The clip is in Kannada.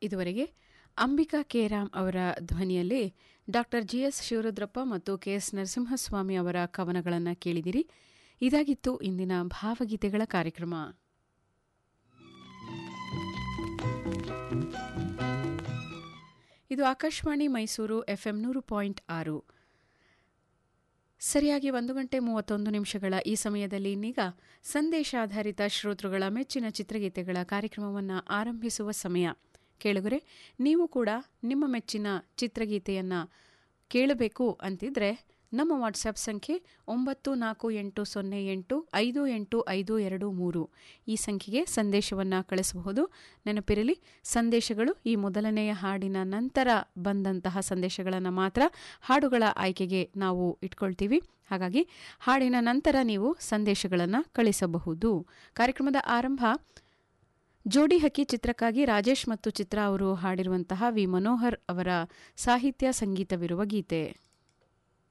ಇದುವರೆಗೆ ಅಂಬಿಕಾ ಕೇರಾಮ್ ಅವರ ಧ್ವನಿಯಲ್ಲಿ ಡಾಕ್ಟರ್ ಜಿಎಸ್ ಶಿವರುದ್ರಪ್ಪ ಮತ್ತು ಕೆಎಸ್ ನರಸಿಂಹಸ್ವಾಮಿ ಅವರ ಕವನಗಳನ್ನು ಕೇಳಿದಿರಿ ಇದಾಗಿತ್ತು ಇಂದಿನ ಭಾವಗೀತೆಗಳ ಕಾರ್ಯಕ್ರಮ ಇದು ಆಕಾಶವಾಣಿ ಮೈಸೂರು ಎಫ್ಎಂ ನೂರು ಪಾಯಿಂಟ್ ಆರು ಸರಿಯಾಗಿ ಒಂದು ಗಂಟೆ ಮೂವತ್ತೊಂದು ನಿಮಿಷಗಳ ಈ ಸಮಯದಲ್ಲಿ ಇನ್ನೀಗ ಸಂದೇಶಾಧಾರಿತ ಶ್ರೋತೃಗಳ ಮೆಚ್ಚಿನ ಚಿತ್ರಗೀತೆಗಳ ಕಾರ್ಯಕ್ರಮವನ್ನು ಆರಂಭಿಸುವ ಸಮಯ ಕೇಳುಗರೆ ನೀವು ಕೂಡ ನಿಮ್ಮ ಮೆಚ್ಚಿನ ಚಿತ್ರಗೀತೆಯನ್ನು ಕೇಳಬೇಕು ಅಂತಿದ್ರೆ ನಮ್ಮ ವಾಟ್ಸ್ಆ್ಯಪ್ ಸಂಖ್ಯೆ ಒಂಬತ್ತು ನಾಲ್ಕು ಎಂಟು ಸೊನ್ನೆ ಎಂಟು ಐದು ಎಂಟು ಐದು ಎರಡು ಮೂರು ಈ ಸಂಖ್ಯೆಗೆ ಸಂದೇಶವನ್ನು ಕಳಿಸಬಹುದು ನೆನಪಿರಲಿ ಸಂದೇಶಗಳು ಈ ಮೊದಲನೆಯ ಹಾಡಿನ ನಂತರ ಬಂದಂತಹ ಸಂದೇಶಗಳನ್ನು ಮಾತ್ರ ಹಾಡುಗಳ ಆಯ್ಕೆಗೆ ನಾವು ಇಟ್ಕೊಳ್ತೀವಿ ಹಾಗಾಗಿ ಹಾಡಿನ ನಂತರ ನೀವು ಸಂದೇಶಗಳನ್ನು ಕಳಿಸಬಹುದು ಕಾರ್ಯಕ್ರಮದ ಆರಂಭ ಜೋಡಿ ಹಕ್ಕಿ ಚಿತ್ರಕ್ಕಾಗಿ ರಾಜೇಶ್ ಮತ್ತು ಚಿತ್ರ ಅವರು ಹಾಡಿರುವಂತಹ ವಿ ಮನೋಹರ್ ಅವರ ಸಾಹಿತ್ಯ ಸಂಗೀತವಿರುವ ಗೀತೆ